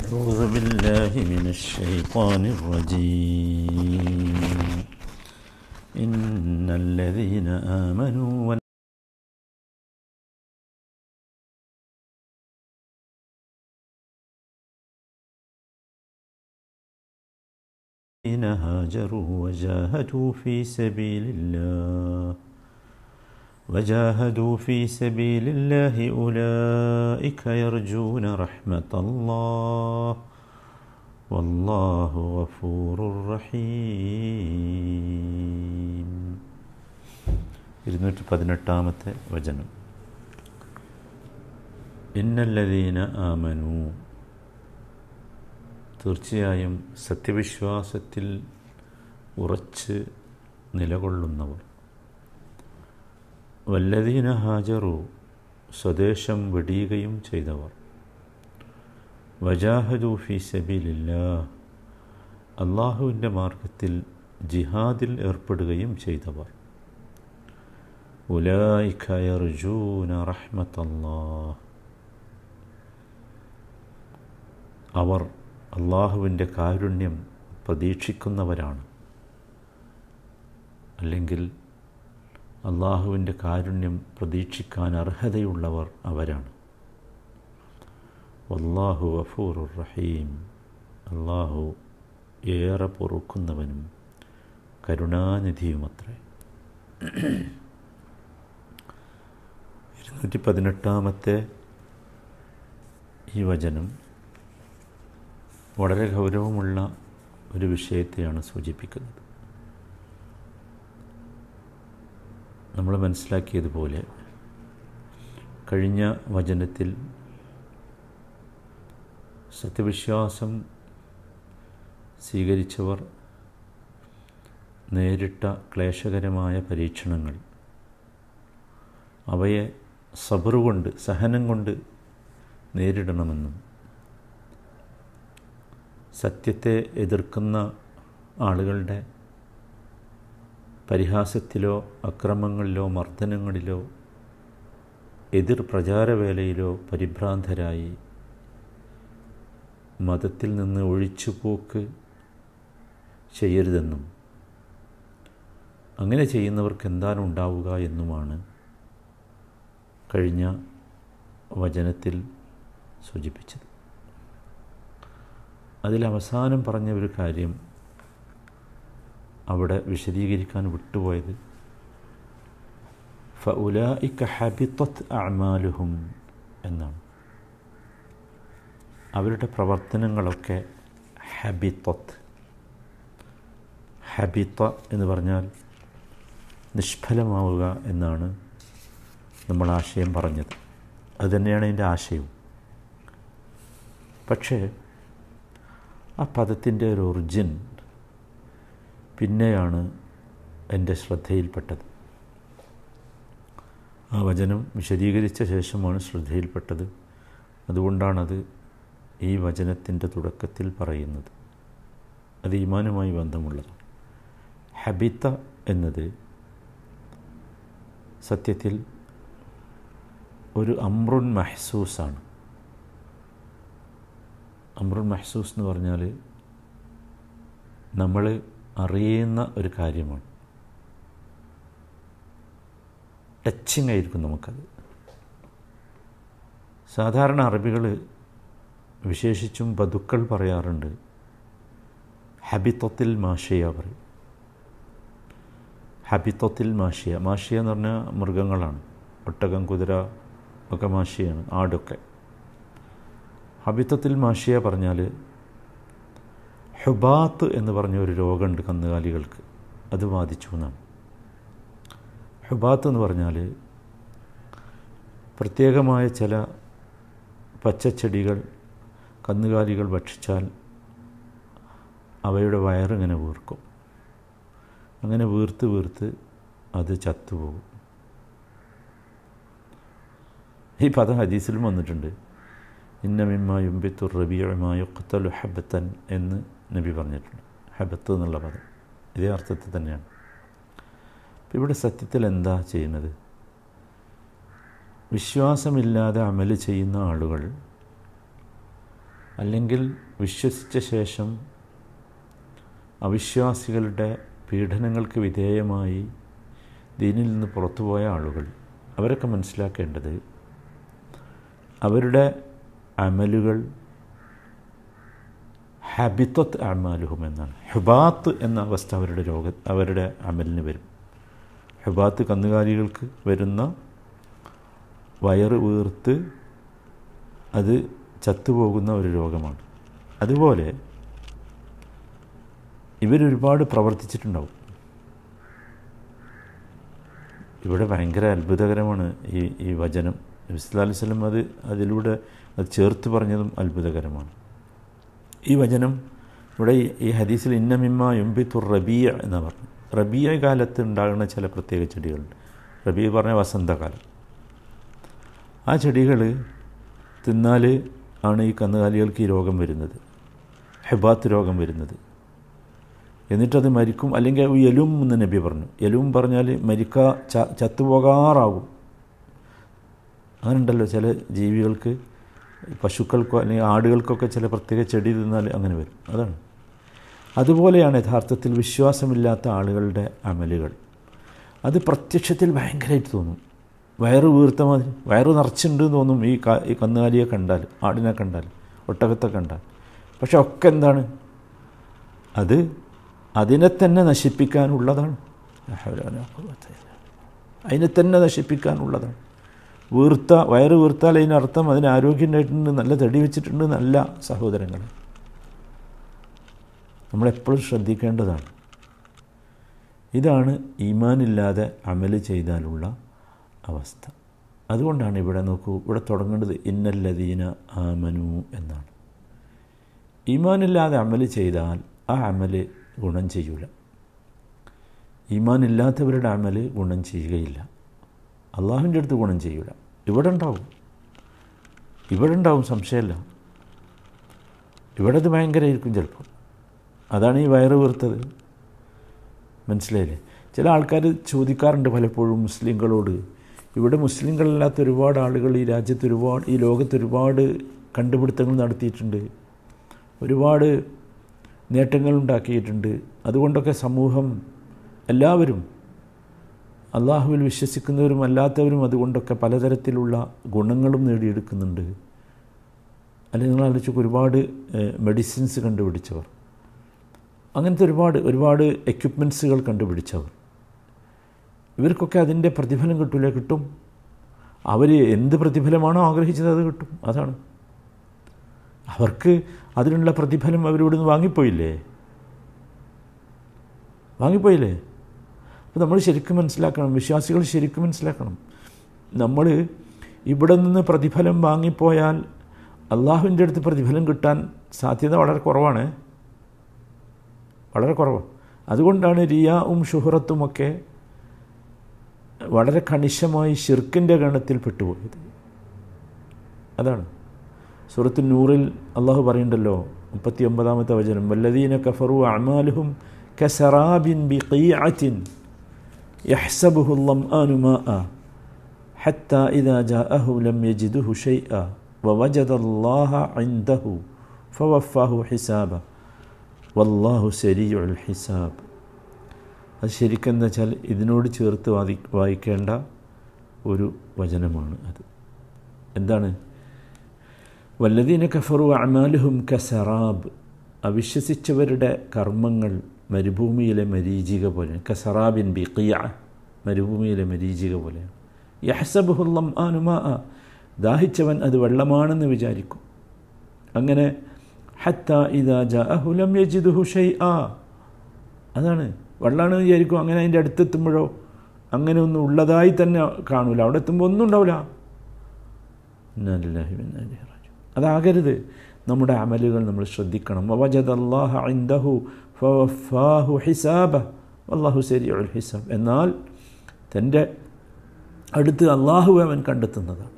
أعوذ بالله من الشيطان الرجيم إن الذين آمنوا وال- الذين هاجروا وجاهدوا في سبيل الله وجاهدوا في سبيل الله أولئك يرجون رحمة الله والله غفور رحيم ഇരുന്നൂറ്റി പതിനെട്ടാമത്തെ വചനം ഇന്നല്ലതീന ആമനു തീർച്ചയായും സത്യവിശ്വാസത്തിൽ ഉറച്ച് നിലകൊള്ളുന്നവർ വല്ലതീന ഹാജറു സ്വദേശം വെടിയുകയും ചെയ്തവർ വജാഹദു ഫി സബീലില്ല അള്ളാഹുവിൻ്റെ മാർഗത്തിൽ ജിഹാദിൽ ഏർപ്പെടുകയും ചെയ്തവർ ഉലായിഖ യർജൂന റഹ്മത്തല്ലാഹ് അവർ അള്ളാഹുവിൻ്റെ കാരുണ്യം പ്രതീക്ഷിക്കുന്നവരാണ് അല്ലെങ്കിൽ അള്ളാഹുവിൻ്റെ കാരുണ്യം പ്രതീക്ഷിക്കാൻ അർഹതയുള്ളവർ അവരാണ് വല്ലാഹു ഗഫൂറുർ റഹീം അള്ളാഹു ഏറെ പൊറുക്കുന്നവനും കരുണാനിധിയുമത്രേ ഇരുന്നൂറ്റി പതിനെട്ടാമത്തെ ഈ വചനം വളരെ ഗൗരവമുള്ള ഒരു വിഷയത്തെയാണ് സൂചിപ്പിക്കുന്നത് നമ്മൾ മനസ്സിലാക്കിയതുപോലെ കഴിഞ്ഞ വചനത്തിൽ സത്യവിശ്വാസം സ്വീകരിച്ചവർ നേരിട്ട ക്ലേശകരമായ പരീക്ഷണങ്ങൾ അവയെ സബർ കൊണ്ട് സഹനം കൊണ്ട് നേരിടണമെന്നും സത്യത്തെ എതിർക്കുന്ന ആളുകളുടെ പരിഹാസത്തിലോ അക്രമങ്ങളിലോ മർദ്ദനങ്ങളിലോ എതിർ പ്രചാരവേലയിലോ പരിഭ്രാന്തരായി മതത്തിൽ നിന്ന് ഒഴിച്ചുപോക്ക് ചെയ്യരുതെന്നും അങ്ങനെ ചെയ്യുന്നവർക്ക് എന്താണ് ഉണ്ടാവുക എന്നുമാണ് കഴിഞ്ഞ വചനത്തിൽ സൂചിപ്പിച്ചത് അതിൽ അവസാനം പറഞ്ഞ ഒരു കാര്യം അവിടെ വിശദീകരിക്കാൻ വിട്ടുപോയത് ഫഉലായിക്ക ഹബിത്വത്ത് അമാലുഹും എന്നാണ് അവരുടെ പ്രവർത്തനങ്ങളൊക്കെ ഹബിത്വത്ത് ഹബിത്വ എന്ന് പറഞ്ഞാൽ നിഷ്ഫലമാവുക എന്നാണ് നമ്മൾ ആശയം പറഞ്ഞത് അതുതന്നെയാണ് എൻ്റെ ആശയവും പക്ഷേ ആ പദത്തിൻ്റെ ഒരു ഒറിജിൻ പിന്നെയാണ് എൻ്റെ ശ്രദ്ധയിൽപ്പെട്ടത് ആ വചനം വിശദീകരിച്ച ശേഷമാണ് ശ്രദ്ധയിൽപ്പെട്ടത് അതുകൊണ്ടാണത് ഈ വചനത്തിൻ്റെ തുടക്കത്തിൽ പറയുന്നത് അത് ഈമാനുമായി ബന്ധമുള്ളതാണ് ഹബിത്ത എന്നത് സത്യത്തിൽ ഒരു അമ്രുൻ മഹ്സൂസാണ് അമ്രുൻ മഹ്സൂസ് എന്ന് പറഞ്ഞാൽ നമ്മൾ അറിയുന്ന ഒരു കാര്യമാണ് ടച്ചിങ് ആയിരിക്കും നമുക്കത് സാധാരണ അറബികൾ വിശേഷിച്ചും ബതുക്കൾ പറയാറുണ്ട് ഹബിത്വത്തിൽ മാഷിയ പറയും ഹബിത്വത്തിൽ മാഷിയ മാഷിയ എന്ന് പറഞ്ഞാൽ മൃഗങ്ങളാണ് ഒട്ടകം കുതിര ഒക്കെ മാഷിയാണ് ആടൊക്കെ ഹബിത്വത്തിൽ മാഷിയ പറഞ്ഞാൽ ഹുബാത്ത് എന്ന് പറഞ്ഞ ഒരു രോഗമുണ്ട് കന്നുകാലികൾക്ക് അത് ബാധിച്ചു എന്നാണ് ഹുബാത്ത് എന്ന് പറഞ്ഞാൽ പ്രത്യേകമായ ചില പച്ചച്ചെടികൾ കന്നുകാലികൾ ഭക്ഷിച്ചാൽ അവയുടെ വയറിങ്ങനെ വീർക്കും അങ്ങനെ വീർത്ത് വീർത്ത് അത് ചത്തുപോകും ഈ പദം ഹദീസിലും വന്നിട്ടുണ്ട് ഇന്നമിമ്മ യുംബിത്തുർ റബിയമായ ഖത്തലു ഹബത്തൻ എന്ന് നബി പറഞ്ഞിട്ടുണ്ട് ഹബത്ത് എന്നുള്ള പദം ഇതേ അർത്ഥത്തിൽ തന്നെയാണ് അപ്പം ഇവിടെ സത്യത്തിൽ എന്താ ചെയ്യുന്നത് വിശ്വാസമില്ലാതെ അമല് ചെയ്യുന്ന ആളുകൾ അല്ലെങ്കിൽ വിശ്വസിച്ച ശേഷം അവിശ്വാസികളുടെ പീഡനങ്ങൾക്ക് വിധേയമായി ദീനിൽ നിന്ന് പുറത്തുപോയ ആളുകൾ അവരൊക്കെ മനസ്സിലാക്കേണ്ടത് അവരുടെ അമലുകൾ ഹബിത്തത്ത് അമാലുഹും എന്നാണ് ഹുബാത്ത് എന്ന അവസ്ഥ അവരുടെ രോഗ അവരുടെ അമലിന് വരും ഹുബാത്ത് കന്നുകാലികൾക്ക് വരുന്ന വയറ് വീർത്ത് അത് ചത്തുപോകുന്ന ഒരു രോഗമാണ് അതുപോലെ ഇവരൊരുപാട് പ്രവർത്തിച്ചിട്ടുണ്ടാവും ഇവിടെ ഭയങ്കര അത്ഭുതകരമാണ് ഈ ഈ വചനം നബിസ്ലാ അലൈഹി സ്വലം അത് അതിലൂടെ അത് ചേർത്ത് പറഞ്ഞതും അത്ഭുതകരമാണ് ഈ വചനം ഇവിടെ ഈ- ഈ ഹദീസിൽ ഇന്നമിമ്മ യുംബിത്തുർ റബിയ എന്ന് പറഞ്ഞു റബിയ കാലത്ത് ഉണ്ടാകുന്ന ചില പ്രത്യേക ചെടികളുണ്ട് റബിയ പറഞ്ഞ വസന്തകാലം ആ ചെടികൾ തിന്നാൽ ആണ് ഈ കന്നുകാലികൾക്ക് ഈ രോഗം വരുന്നത് ഹെബാത്ത് രോഗം വരുന്നത് എന്നിട്ടത് മരിക്കും അല്ലെങ്കിൽ അത് എലും എന്ന് നബി പറഞ്ഞു എലും പറഞ്ഞാൽ മരിക്കാ ച ചത്തുപോകാറാകും അങ്ങനെയുണ്ടല്ലോ ചില ജീവികൾക്ക് പശുക്കൾക്കോ അല്ലെങ്കിൽ ആടുകൾക്കൊക്കെ ചില പ്രത്യേക ചെടി തിന്നാൽ അങ്ങനെ വരും അതാണ് അതുപോലെയാണ് യഥാർത്ഥത്തിൽ വിശ്വാസമില്ലാത്ത ആളുകളുടെ അമലുകൾ അത് പ്രത്യക്ഷത്തിൽ ഭയങ്കരമായിട്ട് തോന്നും വയറ് വീർത്ത മാതിരി വയറ് നിറച്ചുണ്ട് എന്ന് തോന്നും ഈ ക ഈ കന്നുകാലിയെ കണ്ടാൽ ആടിനെ കണ്ടാൽ ഒട്ടകത്തെ കണ്ടാൽ പക്ഷെ ഒക്കെ എന്താണ് അത് അതിനെ തന്നെ നശിപ്പിക്കാനുള്ളതാണ് ലാ ഹൗല വലാ ഖുവത ഇല്ലാ ബില്ലാഹ്. അതിനെ തന്നെ നശിപ്പിക്കാനുള്ളതാണ് വീർത്ത വയറ് വീർത്താൽ അതിനർത്ഥം അതിന് ആരോഗ്യം ഉണ്ടായിട്ടുണ്ട് നല്ല തടി വെച്ചിട്ടുണ്ട് നല്ല സഹോദരങ്ങൾ നമ്മളെപ്പോഴും ശ്രദ്ധിക്കേണ്ടതാണ് ഇതാണ് ഈമാനില്ലാതെ അമല് ചെയ്താലുള്ള അവസ്ഥ അതുകൊണ്ടാണ് ഇവിടെ നോക്കൂ ഇവിടെ തുടങ്ങേണ്ടത് ഇന്നല്ലദീന ആമനു എന്നാണ് ഈമാനില്ലാതെ അമല് ചെയ്താൽ ആ അമല് ഗുണം ചെയ്യൂല ഈമാനില്ലാത്തവരുടെ അമല് ഗുണം ചെയ്യുകയില്ല അള്ളാഹുവിൻ്റെ അടുത്ത് ഗുണം ചെയ്യൂല ഇവിടെ ഉണ്ടാവും ഇവിടെ ഉണ്ടാവും സംശയമില്ല ഇവിടെ അത് ഭയങ്കരമായിരിക്കും ചിലപ്പോൾ അതാണ് ഈ വയറ് വീർത്തത് മനസ്സിലായില്ലേ ചില ആൾക്കാർ ചോദിക്കാറുണ്ട് പലപ്പോഴും മുസ്ലിങ്ങളോട് ഇവിടെ മുസ്ലിങ്ങളല്ലാത്ത ഒരുപാട് ആളുകൾ ഈ രാജ്യത്ത് ഒരുപാട് ഈ ലോകത്ത് ഒരുപാട് കണ്ടുപിടുത്തങ്ങൾ നടത്തിയിട്ടുണ്ട് ഒരുപാട് നേട്ടങ്ങൾ ഉണ്ടാക്കിയിട്ടുണ്ട് അതുകൊണ്ടൊക്കെ സമൂഹം എല്ലാവരും അള്ളാഹുവിൽ വിശ്വസിക്കുന്നവരും അല്ലാത്തവരും അതുകൊണ്ടൊക്കെ പലതരത്തിലുള്ള ഗുണങ്ങളും നേടിയെടുക്കുന്നുണ്ട് അല്ലെങ്കിൽ നിങ്ങൾ ആലോചിച്ച് ഒരുപാട് മെഡിസിൻസ് കണ്ടുപിടിച്ചവർ അങ്ങനത്തെ ഒരുപാട് ഒരുപാട് എക്യുപ്മെൻസുകൾ കണ്ടുപിടിച്ചവർ ഇവർക്കൊക്കെ അതിൻ്റെ പ്രതിഫലം കിട്ടില്ല കിട്ടും അവർ എന്ത് പ്രതിഫലമാണോ ആഗ്രഹിച്ചത് അത് കിട്ടും അതാണ് അവർക്ക് അതിനുള്ള പ്രതിഫലം അവരിവിടുന്ന് വാങ്ങിപ്പോയില്ലേ വാങ്ങിപ്പോയില്ലേ അപ്പോൾ നമ്മൾ ശരിക്കും മനസ്സിലാക്കണം വിശ്വാസികൾ ശരിക്കും മനസ്സിലാക്കണം നമ്മൾ ഇവിടെ നിന്ന് പ്രതിഫലം വാങ്ങിപ്പോയാൽ അള്ളാഹുവിൻ്റെ അടുത്ത് പ്രതിഫലം കിട്ടാൻ സാധ്യത വളരെ കുറവാണ് വളരെ കുറവാണ് അതുകൊണ്ടാണ് റിയാവും ഷുഹറത്തുമൊക്കെ വളരെ കണിശമായി ഷിർക്കിൻ്റെ ഗണത്തിൽ പെട്ടുപോയത് അതാണ് സൂറത്തു നൂറിൽ അള്ളാഹു പറയുന്നുണ്ടല്ലോ മുപ്പത്തി ഒമ്പതാമത്തെ വചനം വല്ലദീന കഫറു അമാലുഹും കസറാബിൻ ബിഖീഅത്തിൻ يحسبه الظمآن ماء حتى إذا جاءه لم يجده شيئا ووجد الله عنده فوفاه حسابه والله سريع الحساب അത് ശരിക്കെന്ന് വെച്ചാൽ ഇതിനോട് ചേർത്ത് വാതി വായിക്കേണ്ട ഒരു വചനമാണ് അത് എന്താണ് വല്ലതീന കഫറു അമാലുഹും കസറാബ് അവിശ്വസിച്ചവരുടെ കർമ്മങ്ങൾ മരുഭൂമിയിലെ മരീചിക പോലെ കസറാബിൻ ബിഖിയ മരുഭൂമിയിലെ മരീചിക പോലെയാണ് യഹസബുഹുല്ലം ആനുമാ ദാഹിച്ചവൻ അത് വെള്ളമാണെന്ന് വിചാരിക്കും അങ്ങനെ ഹത്ത ഇതാ ജഅഹുലം യജിദുഹു ഷൈആ അതാണ് വെള്ളമാണെന്ന് വിചാരിക്കും അങ്ങനെ അതിൻ്റെ അടുത്തെത്തുമ്പോഴോ അങ്ങനെ ഒന്നും ഉള്ളതായി തന്നെ കാണൂല അവിടെ എത്തുമ്പോൾ ഒന്നും ഉണ്ടാവില്ല ഇന്നാലില്ലാഹി വഇന്നാ ഇലൈഹി റാജിഊൻ. അതാകരുത് നമ്മുടെ അമലുകൾ നമ്മൾ ശ്രദ്ധിക്കണം വവജദ അല്ലാഹ ഇൻദഹു ഫവഫാഹു ഹിസാബ അള്ളാഹു സരിഉൽ ഹിസാബ് എന്നാൽ തൻ്റെ അടുത്ത് അള്ളാഹു അവൻ കണ്ടെത്തുന്നതാണ്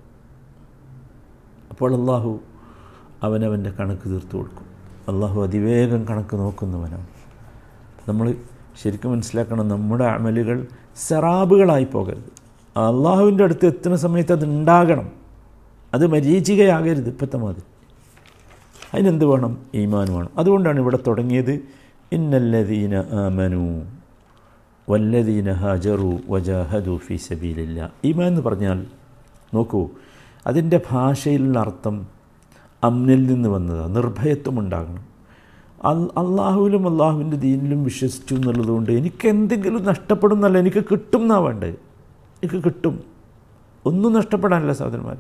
അപ്പോൾ അള്ളാഹു അവനവൻ്റെ കണക്ക് തീർത്തു കൊടുക്കും അള്ളാഹു അതിവേഗം കണക്ക് നോക്കുന്നവനാണ് നമ്മൾ ശരിക്കും മനസ്സിലാക്കണം നമ്മുടെ അമലുകൾ സെറാബുകളായി പോകരുത് അള്ളാഹുവിൻ്റെ അടുത്ത് എത്തുന്ന സമയത്ത് അത് ഉണ്ടാകണം അത് മരീചികയാകരുത് ഇപ്പോഴത്തെ മാതിരി അതിനെന്ത് വേണം ഈമാൻ വേണം അതുകൊണ്ടാണ് ഇവിടെ തുടങ്ങിയത് ഇന്നല്ലദീന ആമനു വല്ലദീന ഹാജറു വജാഹദു ഫി സബീലില്ല ഈമാൻ എന്ന് പറഞ്ഞാൽ നോക്കൂ അതിൻ്റെ ഭാഷയിലുള്ള അർത്ഥം അമ്നിൽ നിന്ന് വന്നതാണ് നിർഭയത്വം ഉണ്ടാകണം അൽ അള്ളാഹുവിലും അള്ളാഹുവിൻ്റെ ദീനിലും വിശ്വസിച്ചു എന്നുള്ളതുകൊണ്ട് എനിക്ക് എന്തെങ്കിലും നഷ്ടപ്പെടും എന്നല്ല എനിക്ക് കിട്ടും എന്നാണ് വേണ്ടത് എനിക്ക് കിട്ടും ഒന്നും നഷ്ടപ്പെടാനല്ല സഹോദരന്മാർ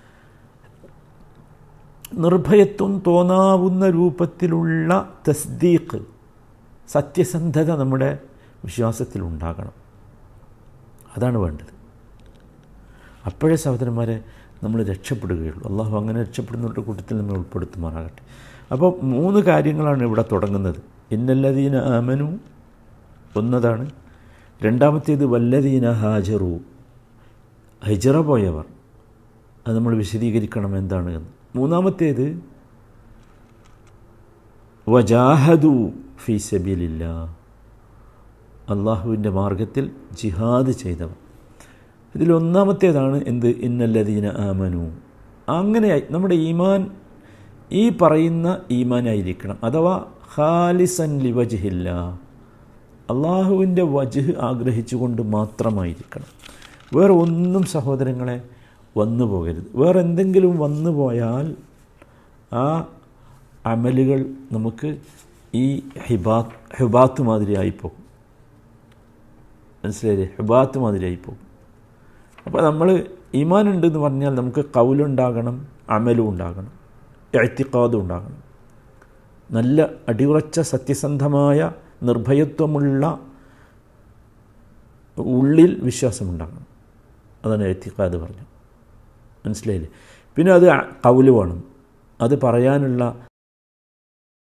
നിർഭയത്വം തോന്നാവുന്ന രൂപത്തിലുള്ള തസ്ദീഖ് സത്യസന്ധത നമ്മുടെ വിശ്വാസത്തിൽ ഉണ്ടാകണം അതാണ് വേണ്ടത് അപ്പോഴേ സഹോദരന്മാരെ നമ്മൾ രക്ഷപ്പെടുകയുള്ളൂ അള്ളാഹു അങ്ങനെ രക്ഷപ്പെടുന്നവരുടെ കൂട്ടത്തിൽ നമ്മൾ ഉൾപ്പെടുത്തുമാറാകട്ടെ അപ്പോൾ മൂന്ന് കാര്യങ്ങളാണ് ഇവിടെ തുടങ്ങുന്നത് ഇന്നല്ലദീന ആമനു ഒന്നതാണ് രണ്ടാമത്തേത് വല്ലദീന ഹാജറു ഹൈജറ പോയവർ അത് നമ്മൾ വിശദീകരിക്കണം എന്താണ് എന്ന് മൂന്നാമത്തേത് വജാഹദു ഫി സബീലില്ല അള്ളാഹുവിൻ്റെ മാർഗത്തിൽ ജിഹാദ് ചെയ്തവർ ഇതിലൊന്നാമത്തേതാണ് എന്ത് ഇന്നല്ലദീന ആമനു അങ്ങനെ നമ്മുടെ ഈമാൻ ഈ പറയുന്ന ഈമാനായിരിക്കണം അഥവാ ഖാലിസൻ ലിവജ്ഹില്ല അള്ളാഹുവിൻ്റെ വജ്ഹ് ആഗ്രഹിച്ചുകൊണ്ട് മാത്രമായിരിക്കണം വേറെ ഒന്നും സഹോദരങ്ങളെ വന്നു പോകരുത് വേറെ എന്തെങ്കിലും വന്നു പോയാൽ ആ അമലുകൾ നമുക്ക് ഈ ഹിബാത്ത് ഹിബാത്ത് മാതിരിയായിപ്പോകും മനസ്സിലായില്ലേ ഹിബാത്ത് മാതിരിയായിപ്പോകും അപ്പോൾ നമ്മൾ ഈമാൻ ഉണ്ടെന്ന് പറഞ്ഞാൽ നമുക്ക് കൗലുണ്ടാകണം അമലും ഉണ്ടാകണം എഴുത്തിക്കാതും ഉണ്ടാകണം നല്ല അടിയുറച്ച സത്യസന്ധമായ നിർഭയത്വമുള്ള ഉള്ളിൽ വിശ്വാസമുണ്ടാകണം അതാണ് എഴുത്തിക്കാത് പറഞ്ഞു മനസ്സിലായില്ലേ പിന്നെ അത് കൗല് വേണം അത് പറയാനുള്ള